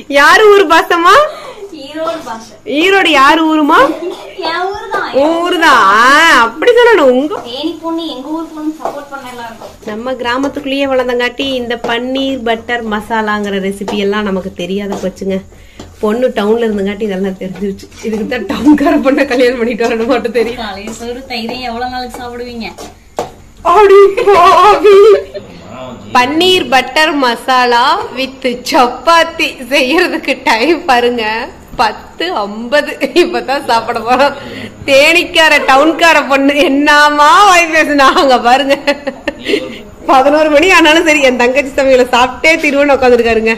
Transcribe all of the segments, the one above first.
யாரு ஊர் பாசமா ஈரோடு பாஷை ஈரோடு யாரு ஊருமா என் ஊர் தான் உன் ஊருதான் ஆ, அப்படி சொல்லணும் உங்க தேனி பொண்ணு எங்க ஊர் பொண்ணு சப்போர்ட் பண்ண எல்லாருக்கும் நம்ம கிராமத்துக்குள்ளேயே வளர்ந்தங்காட்டி இந்த பன்னீர் பட்டர் மசாலாங்கிற ரெசிபி எல்லாம் நமக்கு தெரியாத போச்சுங்க பொண்ணு டவுன்ல இருந்தங்காட்டி இதெல்லாம் தெரிஞ்சிருச்சு இதுக்கு தான் டவுன்கார பொண்ணை கல்யாணம் பண்ணிட்டு வரணும் மட்டும் தெரியும் காலையில சோறு தயிரையும் எவ்வளவு நாளைக்கு சாப்பிடுவீங்க அடி பாவி. பன்னீர் பட்டர் மசாலா வித் சப்பாத்தி செய்யறதுக்கு டைம் பாருங்க பத்து ஐம்பது இப்பதான் சாப்பிட போறோம் தேனிக்கார டவுன்கார பொண்ணு என்னமா வாய் பேசுனாங்க பாருங்க பதினோரு மணி ஆனாலும் சரி என் தங்கச்சி சமையல சாப்பிட்டே திருவண்ணு உட்காந்துருக்காருங்க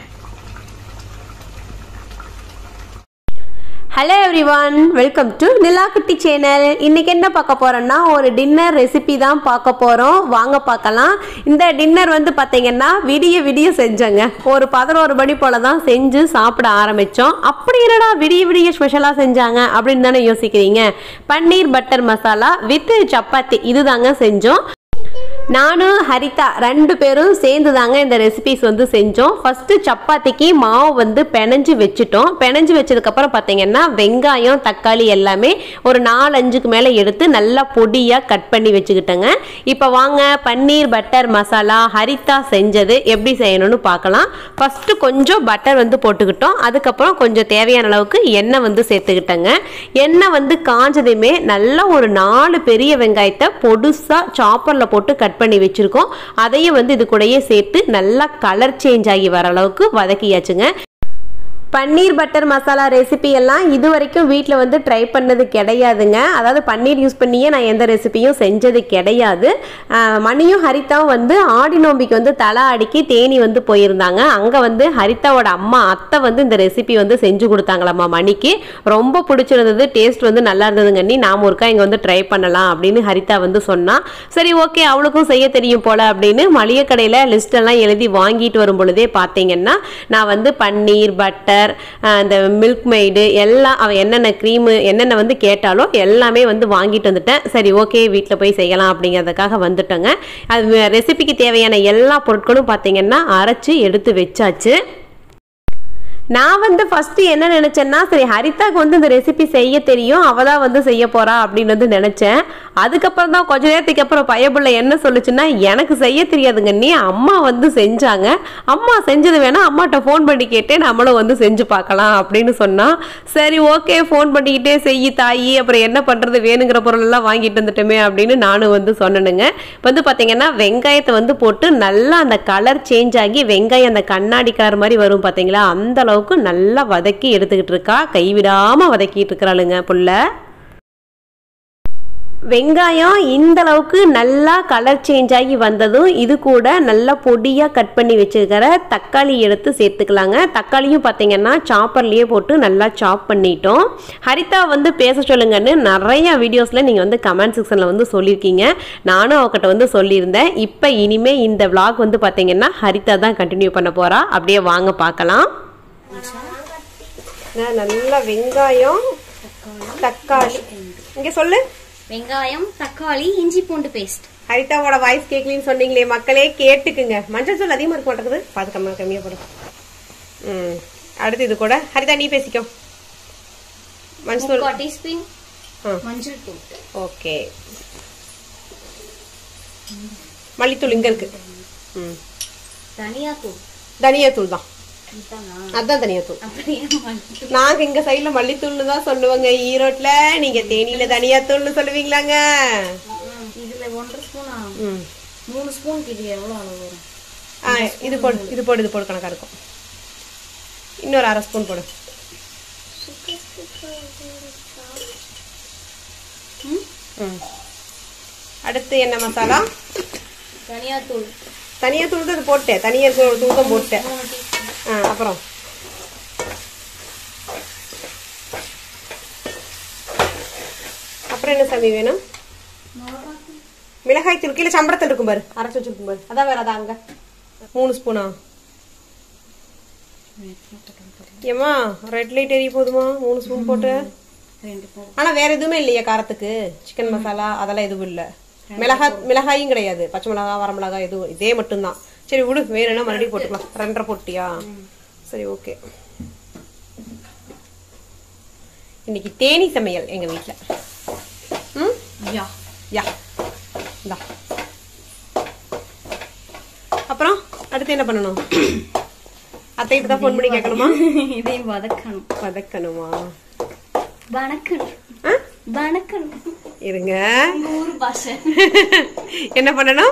hello everyone welcome to Nilakutti channel இன்னைக்கு என்ன பார்க்க போறோம்னா ஒரு டின்னர் ரெசிபி தான் பார்க்க போறோம் வாங்க பார்க்கலாம் இந்த டின்னர் வந்து பார்த்தீங்கன்னா விடிய விடிய செஞ்சேங்க ஒரு பதினோரு மணி போல தான் செஞ்சு சாப்பிட ஆரம்பிச்சோம் அப்படி என்னடா விடிய விடிய ஸ்பெஷலாக செஞ்சாங்க அப்படின்னு தானே யோசிக்கிறீங்க பன்னீர் பட்டர் மசாலா வித் சப்பாத்தி இதுதாங்க செஞ்சோம் நானும் ஹரிதா ரெண்டு பேரும் சேர்ந்து தாங்க இந்த ரெசிபிஸ் வந்து செஞ்சோம் ஃபர்ஸ்ட் சப்பாத்திக்கு மாவு வந்து பெனஞ்சு வச்சுட்டோம் பெனஞ்சு வச்சதுக்கப்புறம் பார்த்தீங்கன்னா வெங்காயம் தக்காளி எல்லாமே ஒரு நாலஞ்சுக்கு மேலே எடுத்து நல்லா பொடியாக கட் பண்ணி வச்சுக்கிட்டேங்க இப்போ வாங்க பன்னீர் பட்டர் மசாலா ஹரிதா செஞ்சது எப்படி செய்யணும்னு பார்க்கலாம் ஃபர்ஸ்ட் கொஞ்சம் பட்டர் வந்து போட்டுக்கிட்டோம் அதுக்கப்புறம் கொஞ்சம் தேவையான அளவுக்கு எண்ணெய் வந்து சேர்த்துக்கிட்டேங்க எண்ணெய் வந்து காஞ்சதுமே நல்லா ஒரு நாலு பெரிய வெங்காயத்தை பொடுசா சாப்பரில் போட்டு கட் பண்ணி வச்சிருக்கோம் அதையும் வந்து இது கூடயே சேர்த்து நல்லா கலர் சேஞ்ச் ஆகி வர அளவுக்கு வதக்கியாச்சுங்க பன்னீர் பட்டர் மசாலா ரெசிபி எல்லாம் இது வரைக்கும் வீட்டில் வந்து ட்ரை பண்ணது கிடையாதுங்க அதாவது பன்னீர் யூஸ் பண்ணியே நான் எந்த ரெசிபியும் செஞ்சது கிடையாது ஆஹ் மணியும் ஹரிதாவும் வந்து ஆடி நோம்பிக்கு வந்து தலை அடிக்கி தேனி வந்து போயிருந்தாங்க அங்கே வந்து ஹரிதாவோட அம்மா அத்தை வந்து இந்த ரெசிபி வந்து செஞ்சு கொடுத்தாங்களாம்மா மணிக்கு ரொம்ப பிடிச்சிருந்தது டேஸ்ட் வந்து நல்லா இருந்ததுங்க நீ நாம ஒருக்கா இங்கே வந்து ட்ரை பண்ணலாம் அப்படின்னு ஹரிதா வந்து சொன்னா சரி ஓகே அவளுக்கும் செய்ய தெரியும் போல அப்படின்னு மளிகை கடையில் லிஸ்ட் எல்லாம் எழுதி வாங்கிட்டு வரும் பொழுதே பார்த்தீங்கன்னா நான் வந்து பன்னீர் பட்டர் இந்த மில்க் மெய்டு எல்லாம் அவன் என்னென்ன க்ரீமு என்னென்ன வந்து கேட்டாலோ எல்லாமே வந்து வாங்கிட்டு வந்துட்டேன் சரி ஓகே வீட்டில் போய் செய்யலாம் அப்படிங்கிறதுக்காக வந்துட்டோங்க அது ரெசிபிக்கு தேவையான எல்லா பொருட்களும் பார்த்தீங்கன்னா அரைச்சு எடுத்து வச்சாச்சு நான் வந்து ஃபர்ஸ்ட் என்ன நினைச்சேன்னா சரி ஹரிதாக்கு வந்து இந்த ரெசிபி செய்ய தெரியும் அவ தான் வந்து செய்ய போறா அப்படின்னு வந்து நினைச்சேன் அதுக்கப்புறம் தான் கொஞ்ச நேரத்துக்கு அப்புறம் பயப்புள்ள என்ன சொல்லுச்சுன்னா எனக்கு செய்ய தெரியாதுங்க நீ அம்மா வந்து செஞ்சாங்க அம்மா செஞ்சது வேணா அம்மாட்ட ஃபோன் பண்ணி கேட்டே நம்மளும் வந்து செஞ்சு பார்க்கலாம் அப்படின்னு சொன்னா சரி ஓகே ஃபோன் பண்ணிக்கிட்டே செய் தாயி அப்புறம் என்ன பண்றது வேணுங்கிற பொருள் எல்லாம் வாங்கிட்டு வந்துட்டோமே அப்படின்னு நானும் வந்து சொன்னனுங்க வந்து பாத்தீங்கன்னா வெங்காயத்தை வந்து போட்டு நல்லா அந்த கலர் சேஞ்ச் ஆகி வெங்காயம் அந்த கண்ணாடி கலர் மாதிரி வரும் பாத்தீங்களா அந்த அளவுக்கு நல்லா வதக்கி எடுத்துக்கிட்டு இருக்கா கைவிடாம வதக்கிட்டு இருக்கிறாளுங்க புள்ள வெங்காயம் இந்த அளவுக்கு நல்லா கலர் சேஞ்ச் ஆகி வந்ததும் இது கூட நல்லா பொடியாக கட் பண்ணி வச்சிருக்கிற தக்காளி எடுத்து சேர்த்துக்கலாங்க தக்காளியும் பார்த்தீங்கன்னா சாப்பர்லேயே போட்டு நல்லா சாப் பண்ணிட்டோம் ஹரிதா வந்து பேச சொல்லுங்கன்னு நிறைய வீடியோஸில் நீங்கள் வந்து கமெண்ட் செக்ஷனில் வந்து சொல்லியிருக்கீங்க நானும் அவகிட்ட வந்து சொல்லியிருந்தேன் இப்போ இனிமே இந்த vlog வந்து பார்த்தீங்கன்னா ஹரிதா தான் கண்டினியூ பண்ண போகிறா அப்படியே வாங்க பார்க்கலாம் நல்லா வெங்காயம் தக்காளி இங்கே சொல்லு வெங்காயம் தக்காளி இஞ்சி பூண்டு பேஸ்ட் ஹரிதாவோட வாய்ஸ் கேட்கலன்னு சொன்னீங்களே மக்களே கேட்டுக்குங்க மஞ்சள் தூள் அதிகமா இருக்க மாட்டேங்குது பாது கம்மியா கம்மியா போடும் ம் அடுத்து இது கூட ஹரிதா நீ பேசிக்கோ மஞ்சள் தூள் முக்கால் டீஸ்பூன் ஆ. மஞ்சள் தூள் ஓகே மல்லித்தூள் இங்க இருக்கு ம் தனியா தூள் தனியா தூள் தான் இதுதானா? அதான் தனியா தூள் அப்படியே மல்லித்தூள். நாங்க எங்க சைடுல மல்லித்தூள்னு தான் சொல்லுவாங்க ஈரோட்ல நீங்க தேனியில தனியா தூள்னு சொல்லுவீங்களாங்க ம், இதுல ஒன்றரை ஸ்பூனா ம் மூணு ஸ்பூனுக்கு இது எவ்வளவு அளவு வரும் ஆ இது போடு இது போடு இது போடு கணக்கா இருக்கும் இன்னொரு அரை ஸ்பூன் போடு ம்? ம் அடுத்து என்ன மசாலா தனியா தூள் தனியா தூள் தான் இது போட்டேன் தனியா இருக்கிற ஒரு தூள் தான் போட்டேன் மூணு டீஸ்பூன் ஆ அப்புறம் அப்புறம் என்ன சாமி வேணும் மிளகாய் தூள் கீழே சம்பளத்தில் இருக்கும் பாரு அரைச்சு வச்சிருக்கும் பாரு அதான் வேற அதான் அங்க மூணு ஸ்பூனா ஏமா ரெட் லைட் எரிய போதுமா மூணு ஸ்பூன் போட்டு ரெண்டு போ ஆனா வேற எதுவுமே இல்லையா காரத்துக்கு சிக்கன் மசாலா அதெல்லாம் எதுவும் இல்ல மிளகாய் மிளகாயும் கிடையாது பச்சை மிளகாய் வரமிளகாய் எதுவும் இதே மட்டும்தான் சரி விடு வேணும்னா மறுபடியும் போட்டுக்கலாம் ரெண்டரை போட்டியா சரி ஓகே இன்னைக்கு தேனி சமையல் எங்க வீட்ல ம் யா யா இந்தா அப்புறம் அடுத்து என்ன பண்ணணும் அத்தைகிட்ட தான் ஃபோன் பண்ணி கேட்கணுமா இதையும் வதக்கணும் வதக்கணுமா வணக்கணும் ஆ? வணக்கணும் இருங்க உங்க ஊர் பாஷை என்ன பண்ணணும்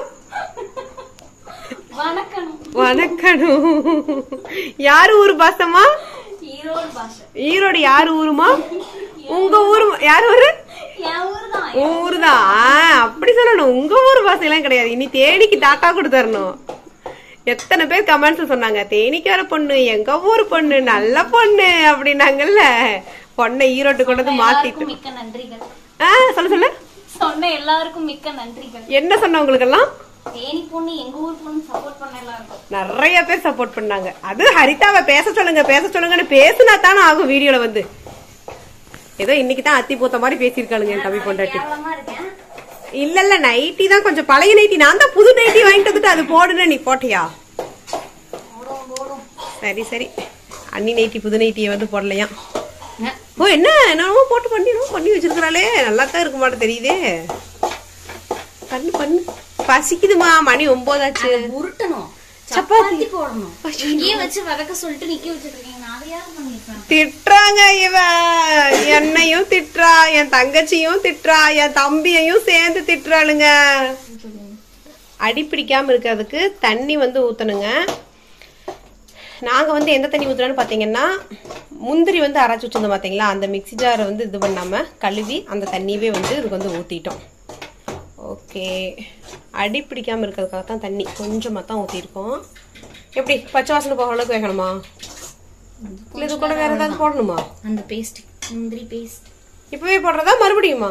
வணக்கணும் வதக்கணும் யாரு ஊரு பாசமா ஈரோடு பாஷை ஈரோடு யாரு ஊருமா உங்க ஊரு யார் ஊரு என் ஊர் தான் உன் ஊரு தான் அப்படி சொல்லணும் உங்க ஊர் பாசையெல்லாம் கிடையாது இனி தேனிக்கு டாட்டா கொடுத்துடணும் எத்தனை பேர் கமெண்ட்ஸ் சொன்னாங்க தேனிக்கார பொண்ணு எங்க ஊர் பொண்ணு நல்ல பொண்ணு அப்படின்னாங்கல்ல பொண்ணை ஈரோட்டு கொண்டு வந்து மாத்திட்டு எல்லாருக்கும் மிக்க நன்றிகள் ஆ சொல்ல சொல்ல சொன்ன எல்லாருக்கும் மிக்க நன்றிகள் என்ன சொன்ன உங்களுக்கெல்லாம் தேனி பொண்ணு எங்க ஊர் பொண்ணு சப்போர்ட் பண்ண எல்லாருக்கும் நிறைய பேர் சப்போர்ட் பண்ணாங்க அது ஹரிதாவை பேச சொல்லுங்க பேச சொல்லுங்கன்னு பேசுனா தானே ஆகும் வீடியோல வந்து ஏதோ இன்னைக்கு தான் அத்தி பூத்த மாதிரி பேசியிருக்காளுங்க என் தம்பி பொண்டாட்டி கேவலமா இருக்கேன் இல்ல இல்ல நைட்டி தான் கொஞ்சம் பழைய நைட்டி நான் தான் புது நைட்டி வாங்கிட்டு வந்துட்டு அது போடுன நீ போட்டியா போடும் போடும் சரி சரி அண்ணி நைட்டி புது நைட்டியை வந்து போடலையா அஹ், ஓ என்ன என்னமோ போட்டு பண்ணிடும் பண்ணி வச்சிருக்கிறாளே நல்லா தான் இருக்க மாட்டேன் தெரியுதே பண்ணு பண்ணு பசிக்குதுமா மணி ஒன்பதாச்சு அதை உருட்டணும் சப்பாத்தி. சப்பாத்தி போடணும் இங்கேயே வச்சு வதக்க சொல்லிட்டு நிக்க வச்சிட்டு இருக்கீங்க நான் அதை யாரும் பண்ணிருப்பேன் திட்டுறாங்க இவ என்னையும் திட்டுறா என் தங்கச்சியும் திட்டுறா என் தம்பியையும் சேர்ந்து திட்டுறாளுங்க அடி பிடிக்காம இருக்கிறதுக்கு தண்ணி வந்து ஊத்தணுங்க நாங்க வந்து எந்த தண்ணி ஊத்துறோம்னு பாத்தீங்கன்னா முந்திரி வந்து அரைச்சு வச்சிருந்தோம் பாத்தீங்களா அந்த மிக்ஸி ஜாரை வந்து இது பண்ணாம கழுவி அந்த தண்ணியவே வந்து இதுக்கு வந்து ஊத்திட்டோம் ஓகே அடி பிடிக்காம இருக்கிறதுக்காக தான் தண்ணி கொஞ்சமா தான் ஊத்திருக்கோம் எப்படி பச்சை வாசனை போகிற அளவுக்கு வைக்கணுமா இல்ல இது கூட வேற ஏதாவது போடணுமா அந்த பேஸ்ட் முந்திரி பேஸ்ட் இப்பவே போடுறதா மறுபடியுமா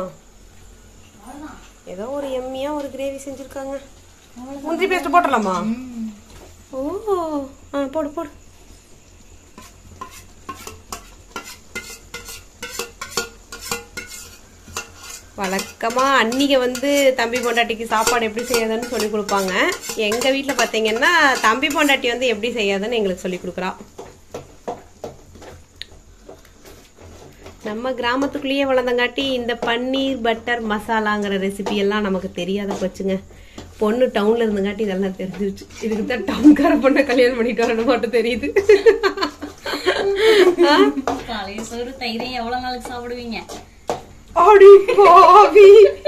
ஏதோ ஒரு எம்மியா ஒரு கிரேவி செஞ்சிருக்காங்க முந்திரி பேஸ்ட் போட்டுடலாமா ஓ ஆ போடு போடு வழக்கமா அன்னிக வந்து தம்பி பொண்டாட்டிக்கு சாப்பாடு எப்படி செய்யாதுன்னு சொல்லி கொடுப்பாங்க எங்க வீட்ல பாத்தீங்கன்னா தம்பி பொண்டாட்டி வந்து எப்படி செய்யாதுன்னு எங்களுக்கு சொல்லி கொடுக்குறா நம்ம கிராமத்துக்குள்ளேயே வளர்ந்தங்காட்டி இந்த பன்னீர் பட்டர் மசாலாங்கிற ரெசிபி எல்லாம் நமக்கு தெரியாத போச்சுங்க பொண்ணு டவுன்ல இருந்தங்காட்டி இதெல்லாம் தெரிஞ்சிருச்சு இதுக்கு தான் டவுன்கார பொண்ணை கல்யாணம் பண்ணிட்டு வரணும் மட்டும் தெரியுது காலைய சோறு தயிரையும் எவ்வளவு நாளுக்கு சாப்பிடுவீங்க அடி பாவி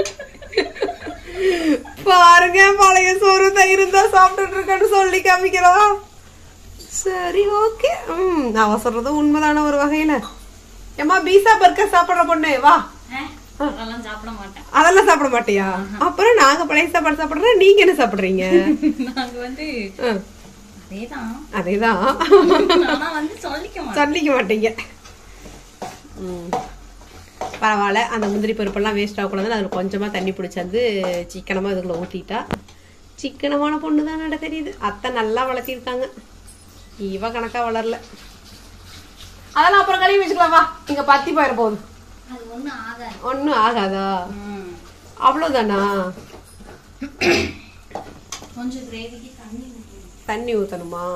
பாருங்க பழைய சோறு தயிர் தான் சாப்பிட்டுட்டு இருக்கேன்னு சொல்லி காமிக்கிறோம் சரி ஓகே ம் அவ சொல்றது உண்மைதான ஒரு வகையில ஏமா பீஸா பர்கர் சாப்பிடுற பொண்ணு வா அஹ், அதெல்லாம் சாப்பிட மாட்டேன் அதெல்லாம் சாப்பிட மாட்டியா அப்புறம் நாங்க பழைய சாப்பாடு சாப்பிடுறோம் நீங்க என்ன சாப்பிடுறீங்க நாங்க வந்து ஆ, அதேதான் அதேதான் ஆனா வந்து சொல்லிக்க மாட்டேன் சொல்லிக்க மாட்டீங்க ம். பரவாயில்ல அந்த முந்திரி பருப்பெல்லாம் வேஸ்ட் ஆகக்கூடாதுன்னு அதில் கொஞ்சமாக தண்ணி பிடிச்சாந்து சிக்கனமாக இதுக்குள்ள ஊற்றிட்டா சிக்கனமான பொண்ணு தான் நட தெரியுது அத்தை நல்லா வளர்த்திருக்காங்க இவ கணக்கா வளரல அதெல்லாம் அப்புறம் கழுவி வச்சுக்கலாம் வா இங்க பத்தி போயிட போகுது அது ஒண்ணும் ஆகாது ஒன்றும் ஆகாதா ம். அவ்வளோதானா கொஞ்சம் கிரேவிக்கு தண்ணி ஊத்தணும். தண்ணி ஊற்றணுமா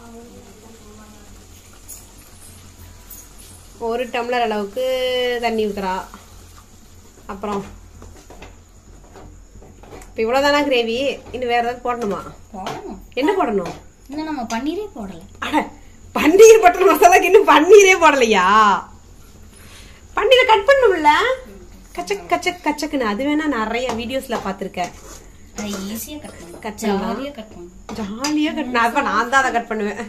ஒரு டம்ளர் அளவுக்கு தண்ணி ஊத்துறா அப்புறம் இப்போ இவ்வளோதானா கிரேவி இன்னும் வேற ஏதாவது போடணுமா போடணும் என்ன போடணும் இன்னும் நம்ம பன்னீரே போடல அட பன்னீர் பட்டர் மசாலாக்கு இன்னும் பன்னீரே போடலையா பன்னீரை கட் பண்ணணும்ல கச்சக் கச்சக் கச்சக்குன்னு அது வேணா நிறைய வீடியோஸ்ல பார்த்துருக்கேன் அதை ஈஸியா கட் பண்ணலாம் கட் பண்ணலாம். ஜாலியா கட் பண்ணலாம் ஜாலியா கட் நான் அப்ப நான் தான் அதை கட் பண்ணுவேன்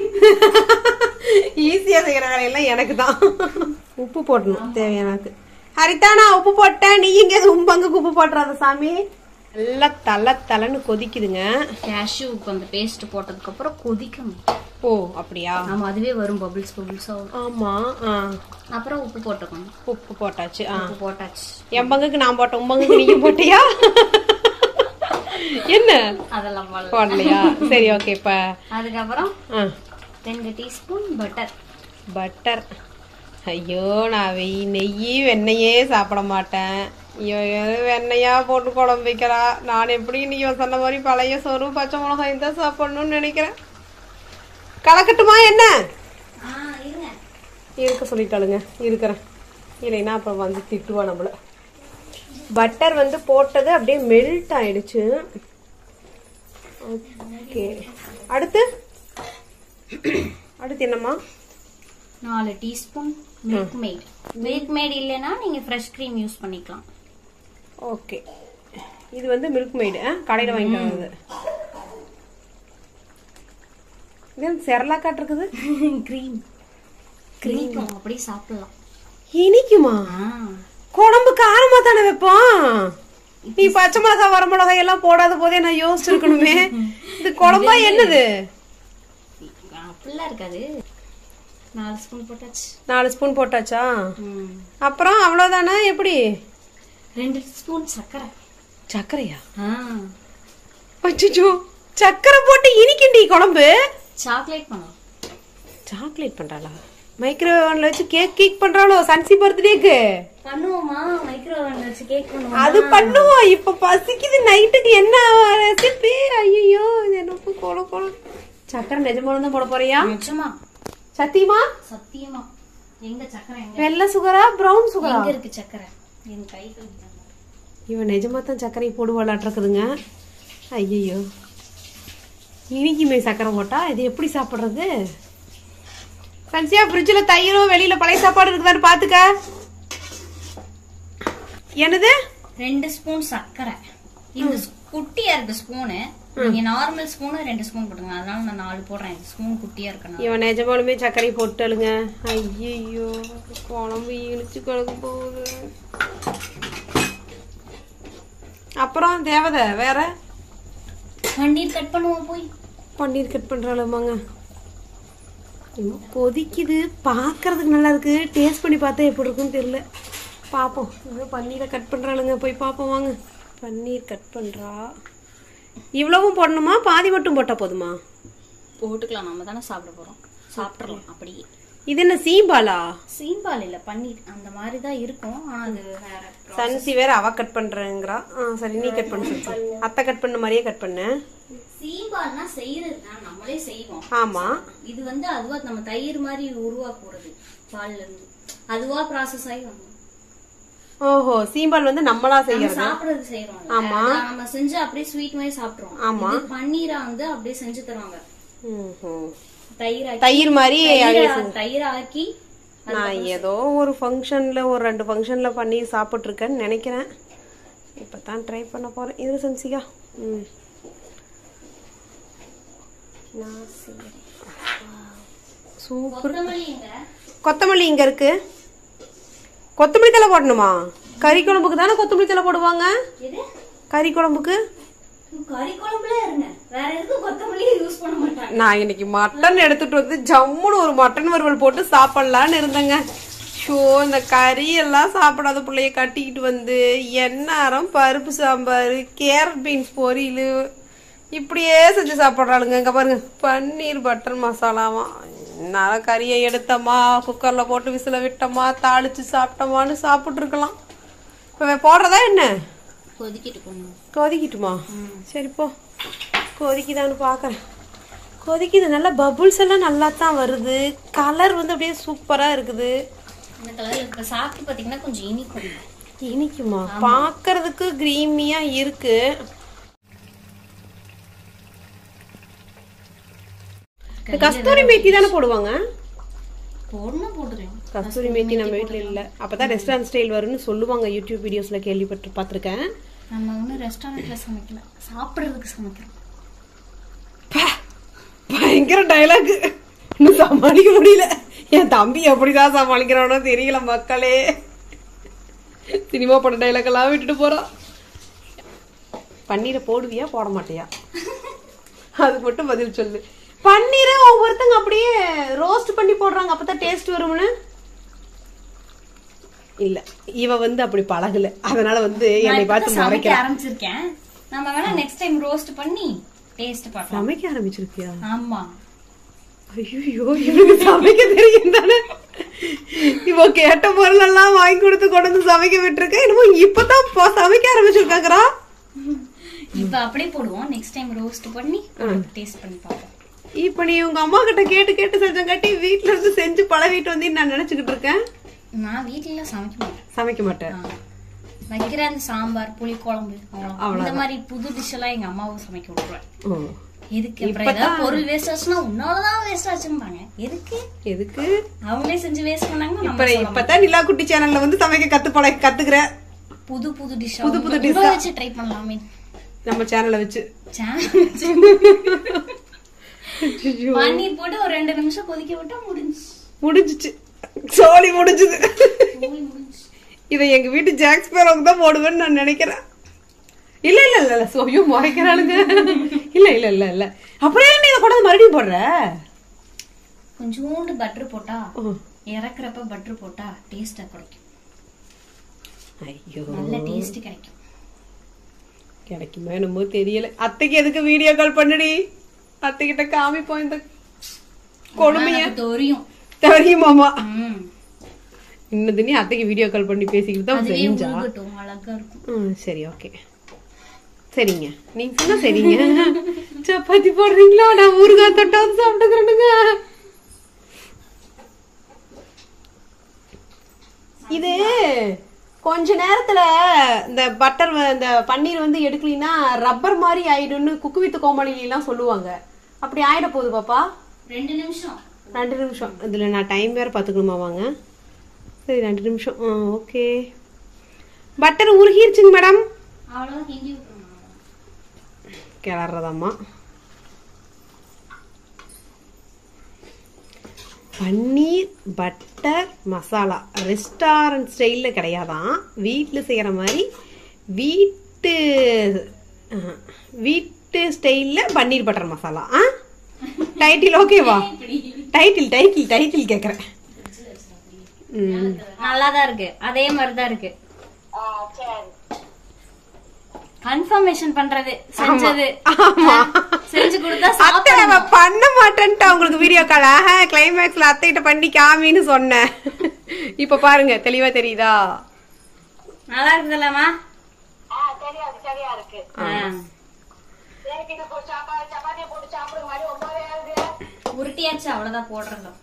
ஈஸியா செய்யற வேலையெல்லாம் எனக்கு தான் உப்பு போடணும் தேவையானக்கு ஹரிதா நான் உப்பு போட்டேன் நீ இங்க உன் பங்குக்கு உப்பு போட்டுறாத சாமி நல்லா தலை தலைன்னு கொதிக்குதுங்க கேஷ்யூ அந்த பேஸ்ட் போட்டதுக்கு அப்புறம் கொதிக்கணும் ஓ அப்படியா ஆமா அதுவே வரும் பபிள்ஸ் பபிள்ஸா வரும் ஆமா ஆ அப்புறம் உப்பு போட்டுக்கணும் உப்பு போட்டாச்சு ஆ உப்பு போட்டாச்சு என் பங்குக்கு நான் போட்டேன் உன் பங்குக்கு நீங்க போட்டியா என்ன அதெல்லாம் போடல போடலையா சரி ஓகே இப்ப அதுக்கப்புறம் ஆ ரெண்டு டீஸ்பூன் பட்டர் பட்டர் ஐயோ நான் வெய் நெய் வெண்ணெயே சாப்பிட மாட்டேன் ஐயோ எது வெண்ணெயா போட்டு குழம்பு வைக்கிறா நான் எப்படி இன்னைக்கு இவன் சொன்ன மாதிரி பழைய சோறு பச்சை மிளகாய் தான் சாப்பிடணும்னு நினைக்கிறேன் கலக்கட்டுமா என்ன இருக்க சொல்லிட்டாளுங்க இருக்கிறேன் இல்லைன்னா அப்புறம் வந்து திட்டுவா நம்மள பட்டர் வந்து போட்டது அப்படியே மெல்ட் ஆயிடுச்சு ஓகே அடுத்து அடுத்து என்னம்மா நாலு teaspoon Milkmaid Milkmaid இல்லைன்னா நீங்க ஃப்ரெஷ் க்ரீம் யூஸ் பண்ணிக்கலாம் ஓகே இது வந்து மில்க் மெய்டு கடையில் வாங்கிட்டு வந்தது இது செரலாக்காட்டு இருக்குது க்ரீம் க்ரீம் அப்படியே சாப்பிடலாம் இனிக்குமா ஆ குழம்பு காரமா தானே வைப்போம் நீ பச்சை மிளகா வர மிளகாய் எல்லாம் போடாத போதே நான் யோசிச்சிருக்கணுமே இது குழம்பா என்னது அப்படிலாம் இருக்காது நாலு ஸ்பூன் போட்டாச்சு நாலு ஸ்பூன் போட்டாச்சா ம். அப்புறம் அவ்வளவுதானே எப்படி ரெண்டு ஸ்பூன் சர்க்கரை சர்க்கரையா ஆ அச்சோ சர்க்கரை போட்டு இனிக்குண்டி குழம்பு சாக்லேட் பண்ணலாம் சாக்லேட் பண்றாளா மைக்ரோவேவன்ல வச்சு கேக் கேக் பண்றாளோ சன்சி பர்த்டேக்கு பண்ணுவோமா மைக்ரோவேவ் வச்சு கேக் பண்ணுவோம் அது பண்ணுவோம் இப்ப பசிக்குது நைட்டுக்கு என்ன ரெசிபி ஐயோ இது எனக்கு கொல கொல சக்கரை நிஜமான தான் போட போறியா நிச்சயமா சத்தியமா சத்தியமா எங்க சக்கரை எங்க வெள்ளை சுகரா பிரவுன் சுகரா எங்க இருக்கு சக்கரை என் கை கழுவிட்டாங்க. இவன் நிஜமா தான் சர்க்கரை போடுவாளாட்டிருக்குதுங்க ஐயையோ இனிக்குமே சக்கரை போட்டா இது எப்படி சாப்பிடுறது சன்சியா ஃப்ரிட்ஜில் தயிரும் வெளியில பழைய சாப்பாடு இருக்குதான்னு பாத்துக்க என்னது ரெண்டு ஸ்பூன் சர்க்கரை இந்த ஸ்- குட்டியா இருக்கு ஸ்பூனு நீங்க நார்மல் ஸ்பூனு ரெண்டு ஸ்பூன் போட்டுங்க அதனால நான் நாலு போடுறேன் இந்த ஸ்பூன் குட்டியா இருக்கணும் இவன் நிஜமாலுமே சர்க்கரை போட்டுளுங்க ஐயையோ குழம்பு இழுச்சு கிடக்கு போகுது அப்புறம் தேவதை வேற பன்னீர் கட் பண்ணுவோம் போய் பன்னீர் கட் பண்றாளுமாங்க ஐயோ, கொதிக்குது பார்க்கறதுக்கு நல்லா இருக்கு டேஸ்ட் பண்ணி பார்த்தா எப்படி இருக்குன்னு தெரியல பார்ப்போம் ஐயோ, பன்னீரை கட் பண்றாளுங்க போய் பார்ப்போம் வாங்க பன்னீர் கட் பண்றா இவ்வளவும் போடணுமா பாதி மட்டும் போட்டா போதுமா போட்டுக்கலாம் நம்ம தானே சாப்பிட போறோம் சாப்பிடலாம் அப்படியே இது என்ன சீம்பாலா சீம்பால் இல்ல பன்னீர் அந்த மாதிரி தான் இருக்கும் ஆனா அது வேற சன்சி வேற அவ கட் பண்றேங்கிறா ஆ சரி நீ கட் பண்ணு சன்சி அத்தை கட் பண்ண மாதிரியே கட் பண்ணு சீம்பால்னா செய்யறது தான் நம்மளே செய்வோம் ஆமா இது வந்து அதுவா நம்ம தயிர் மாதிரி உருவாக்குறது பால்ல இருந்து அதுவா ப்ராசஸ் ஆகி வந்து ஓஹோ சீம்பால் வந்து நம்மளா நம்ம செய்யறது சாப்பிடுறது செய்யறோம் ஆமா. நம்ம செஞ்சு அப்படியே ஸ்வீட் மாதிரி சாப்பிடுறோம் ஆமா. இது பன்னீரா வந்து அப்படியே செஞ்சு தருவாங்க ம்ஹும். தயிர் ஆக்கி தயிர் மாதிரி தயிர் தயிர் ஆக்கி நான் ஏதோ ஒரு ஃபங்க்ஷன்ல ஒரு ரெண்டு ஃபங்க்ஷன்ல பண்ணி சாப்பிட்ருக்கேன்னு நினைக்கிறேன் இப்பதான் ட்ரை பண்ண போறேன் இது சன்சிகா ம் சூப்பர் கொத்தமல்லி எங்க கொத்தமல்லி இங்க இருக்கு கொத்தமல்லி தலை போடணுமா கறி குழம்புக்கு தானே கொத்தமல்லி தலை போடுவாங்க எது கறி குழம்புக்கு கறி குழம்புல இருங்க வேற எதுக்கும் கொத்தமல்லியே யூஸ் பண்ண மாட்டாங்க நான் இன்னைக்கு மட்டன் எடுத்துட்டு வந்து ஜம்முன்னு ஒரு மட்டன் வறுவல் போட்டு சாப்பிடலான்னு இருந்தேங்க ஷோ இந்த கறி எல்லாம் சாப்பிடாத பிள்ளைய கட்டிக்கிட்டு வந்து எந்நேரம் பருப்பு சாம்பார் கேரட் பீன்ஸ் பொரியல் இப்படியே செஞ்சு சாப்பிட்றாளுங்க இங்க பாருங்க பன்னீர் பட்டர் மசாலாவா என்னால கறியை எடுத்தோமா குக்கர்ல போட்டு விசில விட்டோமா தாளிச்சு சாப்பிட்டோமான்னு சாப்பிட்ருக்கலாம் இப்போ போடுறதா என்ன கொதிக்கிட்டு போகணும் கொதிக்கட்டுமா சரி போ கொதிக்குதான்னு பார்க்குறேன் கொதிக்குது நல்லா பபுள்ஸ் எல்லாம் நல்லா தான் வருது கலர் வந்து அப்படியே சூப்பராக இருக்குது இந்த கலர்ல இப்ப சாப்பிட்டு பாத்தீங்கன்னா கொஞ்சம் இனிக்கும் இனிக்குமா பார்க்கறதுக்கு க்ரீமியாக இருக்கு இந்த கஸ்தூரி மேத்தி தானே போடுவாங்க போடணும் போட்டுருங்க கஸ்தூரி மேத்தி நம்ம வீட்டில் இல்லை அப்போ தான் ரெஸ்டாரண்ட் ஸ்டைல் வரும்னு சொல்லுவாங்க யூடியூப் வீடியோஸில் கேள்விப்பட்டு பார்த்துருக்கேன் நம்ம ஒன்றும் ரெஸ்டாரண்ட்ல சமைக்கல சாப்பிடுறதுக்கு சமைக்கிறோம் பா, பயங்கர டைலாக் இன்னும் சமாளிக்க முடியல என் தம்பி எப்படிதான் சமாளிக்கிறானோ தெரியல மக்களே சினிமா பட டைலாக் எல்லாம் விட்டுட்டு போறான் பன்னீரை போடுவியா போட மாட்டியா அது மட்டும் பதில் சொல்லு பன்னீரை ஒவ்வொருத்தங்க அப்படியே ரோஸ்ட் பண்ணி போடுறாங்க அப்பதான் டேஸ்ட் வரும்னு இல்ல இவ வந்து அப்படி பழகல அதனால வந்து என்னை பார்த்து சமைக்க முறைக்கிறா ஆரம்பிச்சிருக்கேன் நம்ம வேணா நெக்ஸ்ட் டைம் ரோஸ்ட் பண்ணி டேஸ்ட் பார்க்கலாம் சமைக்க ஆரம்பிச்சிருக்கியா ஆமா ஐயோ இவனுக்கு சமைக்க தெரியும் தானே இவ கேட்ட பொருள் எல்லாம் வாங்கி கொடுத்து கொண்டு வந்து சமைக்க விட்டுருக்க என்னமோ இப்பதான் போ- சமைக்க ஆரம்பிச்சிருக்காங்கறா இப்ப அப்படியே போடுவோம் நெக்ஸ்ட் டைம் ரோஸ்ட் பண்ணி டேஸ்ட் பண்ணி பார்ப்போம் இப்போ நீ உங்க அம்மா கிட்ட கேட்டு கேட்டு செஞ்சங்காட்டி வீட்ல இருந்து செஞ்சு பழகிட்டு வந்து நான் நினைச்சுக்கிட்டு இருக்கேன் நான் வீட்டுல சமைக்க மாட்டேன் சமைக்க மாட்டேன் ஆ. வைக்கிற அந்த சாம்பார் புளி குழம்பு அவ்வளவு இந்த மாதிரி புது டிஷ் எல்லாம் எங்க அம்மாவும் சமைக்க விட்டுருவேன் ஓ எதுக்கு அப்புறம் ஏதாவது பொருள் வேஸ்ட் ஆச்சுன்னா உன்னாலதான் வேஸ்ட் ஆச்சும்பாங்க எதுக்கு எதுக்கு அவங்களே செஞ்சு வேஸ்ட் பண்ணாங்கன்னா இப்ப நம்ம இப்பதான் நிலா குட்டி சேனல்ல வந்து சமைக்க கத்து பழ கத்துக்கிற புது புது டிஷ் புது புது dish வச்சு ட்ரை பண்ணலாமே நம்ம சேனல்ல வச்சு சேனல் பன்னீர் போட்டு ஒரு ரெண்டு நிமிஷம் கொதிக்க விட்டா முடிஞ்சு முடிஞ்சிச்சு சோழி முடிஞ்சது முடிஞ்சு இதை எங்க வீட்டு ஜாக்ஸ் பேரோக்கு தான் போடுவேன்னு நான் நினைக்கிறேன் இல்ல இல்ல இல்ல இல்ல சோயோ முறைக்கிறாளுங்க இல்ல இல்ல இல்ல இல்ல அப்புறம் ஏன் நீ இதை கொண்டு வந்து மறுபடியும் போடுற கொஞ்சோண்டு பட்டர் போட்டா ஓ. இறக்குறப்ப பட்டர் போட்டா டேஸ்டா கிடைக்கும் ஐயோ நல்ல டேஸ்ட் கிடைக்கும் கிடைக்குமா என்னமோ தெரியல அத்தைக்கு எதுக்கு வீடியோ கால் பண்ணுடி அத்தை கிட்ட காமிப்போம் இந்த கொடுமைய எனக்கு தெரியும் தெரியுமாமா ம். இன்னும் தினி அத்தைக்கு வீடியோ கால் பண்ணி பேசிக்கிட்டு தான் அதுவே செஞ்சா உருகட்டும் அழகா இருக்கும் ம் சரி ஓகே சரிங்க நீங்க சொன்னா சரிங்க சப்பாத்தி போடுறீங்களா நான் ஊறுகாய் தொட்டா வந்து சாப்பிட்டுக்கிறேனுங்க இது கொஞ்ச நேரத்துல இந்த பட்டர் இந்த பன்னீர் வந்து எடுக்கலினா ரப்பர் மாதிரி ஆயிடும்னு குக்கு வித்து கோமாளிலாம் சொல்லுவாங்க அப்படி ஆயிட போகுது பாப்பா ரெண்டு நிமிஷம் ரெண்டு நிமிஷம் இதுல நான் டைம் வேற பாத்துக்கணுமா வாங்க சரி ரெண்டு நிமிஷம் ஆ ஓகே பட்டர் உருகிருச்சுங்க மேடம் அவ்வளவுதான் கிண்டி விட்டுருணும் கிளறதாம்மா பன்னீர் பட்டர் மசாலா ரெஸ்டாரண்ட் ஸ்டைலில் கிடையாதான் வீட்டில் செய்கிற மாதிரி வீட்டு அஹ், வீட்டு ஸ்டைலில் பன்னீர் பட்டர் மசாலா ஆ டைட்டில் ஓகேவா டைட்டில் டைட்டில் டைட்டில் கேட்குறேன் ம் நல்லாதான் இருக்கு அதே மாதிரிதான் இருக்கு கன்ஃபர்மேஷன் பண்றது செஞ்சது ஆமா. செஞ்சு கொடுத்தா அத்தை சாப்பிடணும் அவ பண்ண மாட்டேன்ட்டு அவங்களுக்கு வீடியோ கால் ஆஹா கிளைமேக்ஸ்ல அத்தைகிட்ட பண்ணி காமின்னு சொன்னேன் இப்ப பாருங்க தெளிவா தெரியுதா நல்லா இருக்குதுல்லம்மா உருட்டியாச்சு அவ்வளவுதான் போடுறோம்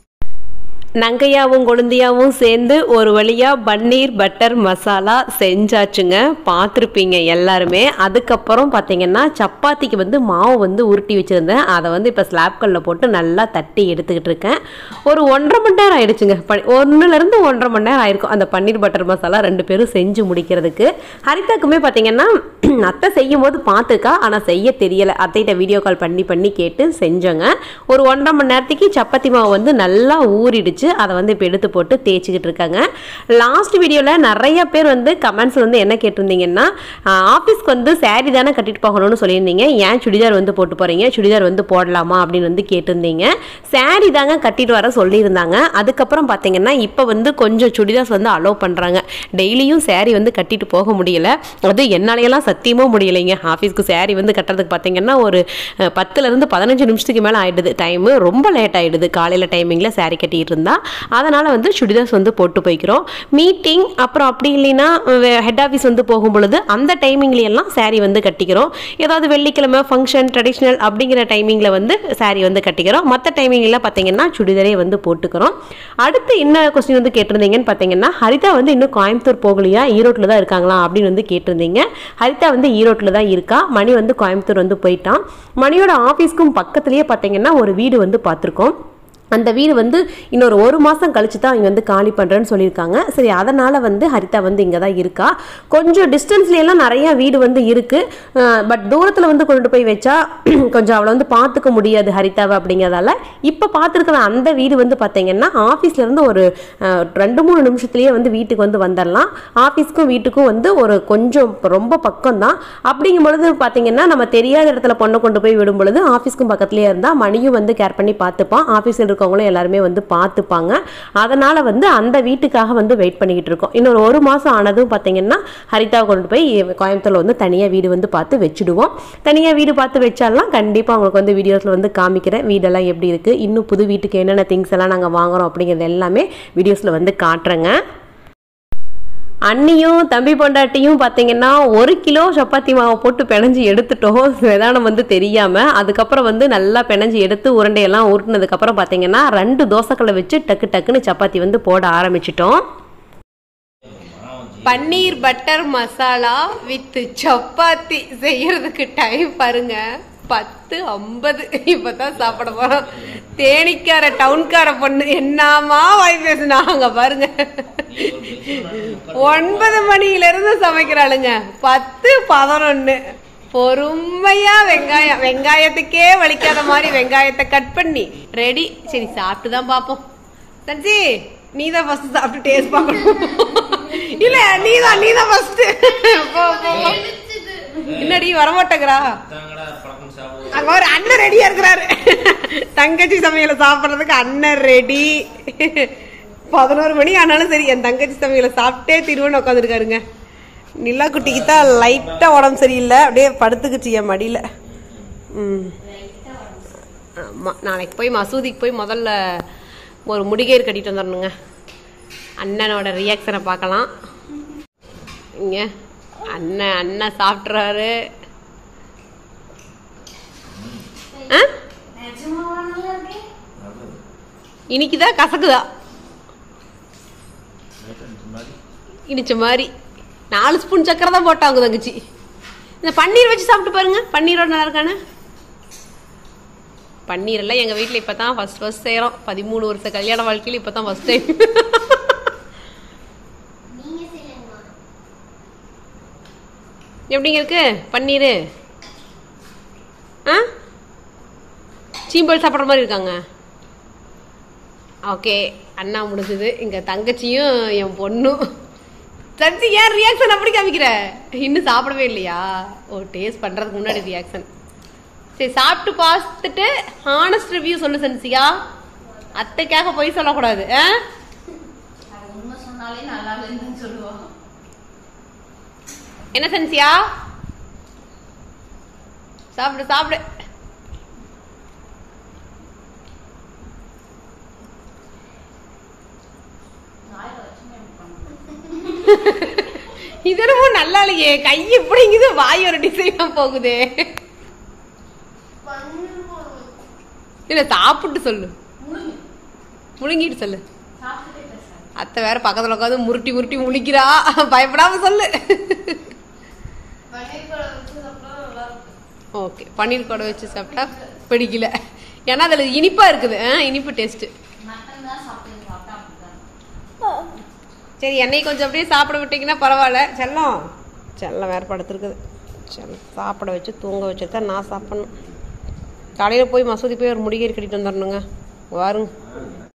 நங்கையாவும் கொழுந்தியாவும் சேர்ந்து ஒரு வழியா பன்னீர் பட்டர் மசாலா செஞ்சாச்சுங்க பார்த்துருப்பீங்க எல்லாருமே அதுக்கப்புறம் பார்த்தீங்கன்னா சப்பாத்திக்கு வந்து மாவு வந்து உருட்டி வச்சுருந்தேன் அதை வந்து இப்போ ஸ்லாப் கல்லில் போட்டு நல்லா தட்டி எடுத்துக்கிட்டு இருக்கேன் ஒரு ஒன்றரை மணி நேரம் ஆயிடுச்சுங்க ப ஒன்றுலேருந்து ஒன்றரை மணி நேரம் ஆயிருக்கும் அந்த பன்னீர் பட்டர் மசாலா ரெண்டு பேரும் செஞ்சு முடிக்கிறதுக்கு ஹரிதாக்குமே பார்த்தீங்கன்னா அத்தை செய்யும் போது பார்த்துக்கா ஆனால் செய்ய தெரியலை அத்தைகிட்ட வீடியோ கால் பண்ணி பண்ணி கேட்டு செஞ்சோங்க ஒரு ஒன்றரை மணி நேரத்துக்கு சப்பாத்தி மாவு வந்து நல்லா ஊறிடுச்சு அதை வந்து இப்போ எடுத்து போட்டு தேய்ச்சிக்கிட்டு இருக்காங்க லாஸ்ட் வீடியோவில் நிறைய பேர் வந்து கமெண்ட்ஸில் வந்து என்ன கேட்டிருந்தீங்கன்னா ஆஃபீஸ்க்கு வந்து saree தானே கட்டிட்டு போகணும்னு சொல்லியிருந்தீங்க ஏன் சுடிதார் வந்து போட்டு போகிறீங்க சுடிதார் வந்து போடலாமா அப்படின்னு வந்து கேட்டிருந்தீங்க saree தாங்க கட்டிட்டு வர சொல்லியிருந்தாங்க அதுக்கப்புறம் பார்த்தீங்கன்னா இப்போ வந்து கொஞ்சம் சுடிதார்ஸ் வந்து அலோவ் பண்ணுறாங்க டெய்லியும் saree வந்து கட்டிட்டு போக முடியல அது என்னாலையெல்லாம் சத்தியமாக முடியலைங்க ஆஃபீஸ்க்கு saree வந்து கட்டுறதுக்கு பார்த்தீங்கன்னா ஒரு அஹ், பத்துலேருந்து பதினஞ்சு நிமிஷத்துக்கு மேலே ஆயிடுது டைமு ரொம்ப லேட் ஆயிடுது காலையில் டைமிங்கில் saree கட்டிட்டு இருந்தா அதனால் வந்து சுடிதார்ஸ் வந்து போட்டு போய்க்கிறோம் மீட்டிங் அப்புறம் அப்படி இல்லைன்னா ஹெட் ஆஃபீஸ் வந்து போகும் பொழுது அந்த டைமிங்லையெல்லாம் saree வந்து கட்டிக்கிறோம் ஏதாவது வெள்ளிக்கிழமை ஃபங்க்ஷன் ட்ரெடிஷ்னல் அப்படிங்கிற டைமிங்கில் வந்து saree வந்து கட்டிக்கிறோம் மற்ற டைமிங்கில் பார்த்தீங்கன்னா சுடிதாரே வந்து போட்டுக்கிறோம் அடுத்து என்ன கொஸ்டின் வந்து கேட்டிருந்தீங்கன்னு பார்த்தீங்கன்னா ஹரிதா வந்து இன்னும் கோயம்புத்தூர் போகலையா ஈரோட்டில் தான் இருக்காங்களா அப்படின்னு வந்து கேட்டிருந்தீங்க ஹரிதா வந்து ஈரோட்டில் தான் இருக்கா மணி வந்து கோயம்புத்தூர் வந்து போயிட்டான் மணியோட ஆஃபீஸ்க்கும் பக்கத்துலேயே பார்த்தீங்கன்னா ஒரு வீடு வந்து பார்த்துருக்கோம் அந்த வீடு வந்து இன்னொரு ஒரு மாதம் கழிச்சு தான் இங்கே வந்து காலி பண்ணுறேன்னு சொல்லியிருக்காங்க சரி அதனால் வந்து ஹரிதா வந்து இங்கே தான் இருக்கா கொஞ்சம் டிஸ்டன்ஸ்லாம் நிறைய வீடு வந்து இருக்குது பட் தூரத்தில் வந்து கொண்டு போய் வச்சா கொஞ்சம் அவளை வந்து பார்த்துக்க முடியாது ஹரிதாவை அப்படிங்கிறதால இப்போ பார்த்துருக்கிற அந்த வீடு வந்து பார்த்தீங்கன்னா ஆஃபீஸ்லேருந்து ஒரு அஹ், ரெண்டு மூணு நிமிஷத்துலேயே வந்து வீட்டுக்கு வந்து வந்துடலாம் ஆஃபீஸ்க்கும் வீட்டுக்கும் வந்து ஒரு கொஞ்சம் ரொம்ப பக்கம் தான் அப்படிங்கும் பொழுது பார்த்தீங்கன்னா நம்ம தெரியாத இடத்துல பொண்ணை கொண்டு போய் விடும் பொழுது ஆஃபீஸ்க்கும் பக்கத்துலேயே இருந்தால் மணியும் வந்து கேர் பண்ணி பார்த்துப்பான் ஆஃபீஸில் இருக்கவங்களும் எல்லாருமே வந்து பார்த்துப்பாங்க அதனால் வந்து அந்த வீட்டுக்காக வந்து வெயிட் பண்ணிக்கிட்டு இருக்கோம் இன்னொரு ஒரு மாதம் ஆனதும் பார்த்தீங்கன்னா ஹரிதாவை கொண்டு போய் கோயம்புத்தூரில் வந்து தனியாக வீடு வந்து பார்த்து வச்சுடுவோம் தனியாக வீடு பார்த்து வச்சாலாம் கண்டிப்பாக அவங்களுக்கு வந்து வீடியோஸில் வந்து காமிக்கிறேன் வீடெல்லாம் எப்படி இருக்குது இன்னும் புது வீட்டுக்கு என்னென்ன திங்ஸ் எல்லாம் நாங்கள் வாங்குறோம் அப்படிங்கிறது எல்லாமே வீடியோஸில் வந்து காட்டுறேங்க அண்ணியும் தம்பி பொண்டாட்டியும் பார்த்தீங்கன்னா ஒரு கிலோ சப்பாத்தி மாவை போட்டு பிணைஞ்சு எடுத்துட்டோம் விதானம் வந்து தெரியாமல் அதுக்கப்புறம் வந்து நல்லா பிணைஞ்சு எடுத்து உருண்டையெல்லாம் உருட்டினதுக்கப்புறம் பார்த்தீங்கன்னா ரெண்டு தோசைக்கல்லை வச்சு டக்கு டக்குன்னு சப்பாத்தி வந்து போட ஆரம்பிச்சிட்டோம் பன்னீர் பட்டர் மசாலா வித் சப்பாத்தி செய்யறதுக்கு டைம் பாருங்க பத்து ஐம்பது இப்பதான் சாப்பிட போறோம் தேனிக்கார டவுன்கார பொண்ணு என்னமா வாய் பேசுனாங்க பாருங்க ஒன்பது மணில இருந்து சமைக்கிறாளுங்க பத்து பதினொன்னு பொறுமையா வெங்காயம் வெங்காயத்துக்கே வலிக்காத மாதிரி வெங்காயத்தை கட் பண்ணி ரெடி சரி சாப்பிட்டு தான் பார்ப்போம் சஞ்சி நீ தான் ஃபர்ஸ்ட் சாப்பிட்டு டேஸ்ட் பார்க்கணும் இல்ல நீ தான் நீ தான் ஃபர்ஸ்ட் போ போ போ. என்னடி வரமாட்டேங்கிறா அங்க ஒரு அண்ணன் ரெடியா இருக்கிறாரு தங்கச்சி சமையல சாப்பிடுறதுக்கு அண்ணன் ரெடி பதினோரு மணி ஆனாலும் சரி என் தங்கச்சி சமையல சாப்பிட்டே திருவண்ணு உட்காந்துருக்காருங்க நிலா குட்டிக்கு தான் லைட்டா உடம்பு சரியில்லை அப்படியே படுத்துக்குச்சு என் மடியில ம் ஆமா நாளைக்கு போய் மசூதிக்கு போய் முதல்ல ஒரு முடிகேர் கட்டிட்டு வந்துடணுங்க அண்ணனோட ரியாக்ஷனை பார்க்கலாம் இங்க அண்ணன் அண்ணன் சாப்பிட்றாரு ஆ இனிக்குதா கசக்குதா இனிச்ச மாதிரி நாலு ஸ்பூன் சக்கரை தான் போட்டாங்க தங்கச்சி இந்த பன்னீர் வச்சு சாப்பிட்டு பாருங்க பன்னீரோட நல்லா இருக்கானே பன்னீர் எல்லாம் எங்க வீட்ல இப்பதான் ஃபர்ஸ்ட் ஃபர்ஸ்ட் செய்யறோம் பதிமூணு வருஷ கல்யாண வாழ்க்கையில இப்பதான் ஃபர்ஸ்ட் டைம் எப்படிங்க இருக்கு பன்னீர் ஆ சீம்பல் சாப்பிட்ற மாதிரி இருக்காங்க ஓகே அண்ணா முடிஞ்சது இங்க தங்கச்சியும் என் பொண்ணும் சச்சி ஏன் ரியாக்ஷன் அப்படி காமிக்கிற இன்னும் சாப்பிடவே இல்லையா ஓ டேஸ்ட் பண்றதுக்கு முன்னாடி ரியாக்ஷன் சரி சாப்பிட்டு பார்த்துட்டு ஹானஸ்ட் ரிவ்யூ சொல்லு சன்சியா அத்தைக்காக போய் சொல்லக்கூடாது ஆ? உண்மை சொன்னாலே நல்லா இல்லைன்னு சொல்லுவோம் என்ன சன்சியா சாப்பிடு சாப்பிடு இதனமும் நல்லா இல்லையே கை இப்படிங்குது வாய் ஒரு டிசைனா போகுதே இல்ல சாப்பிட்டு சொல்லு முழுங்கிட்டு சொல்லு சாப்பிட்டுட்டே பேசுறேன் அத்தை வேற பக்கத்துல உட்காந்து முருட்டி முருட்டி முழிக்கிறா பயப்படாம சொல்லு பன்னீர் குழம்பு வச்சு சாப்பிட்டா நல்லா இருக்கும் ஓகே பன்னீர் கொடை வச்சு சாப்பிட்டா பிடிக்கல ஏன்னா அதுல இனிப்பா இருக்குது ஆ, இனிப்பு டேஸ்ட் மட்டன் தான் சாப்பிட்டு சாப்பிட்டா அப்படிதான் சரி என்னை கொஞ்சம் அப்படியே சாப்பிட விட்டீங்கன்னா பரவாயில்ல செல்லம் செல்லம் வேற படுத்துருக்குது செல்லம் சாப்பிட வச்சு தூங்க வச்சுட்டு தான் நான் சாப்பிடணும் காலையில் போய் மசூதி போய் ஒரு முடிகேறி கட்டிட்டு வந்துடணுங்க வாருங்க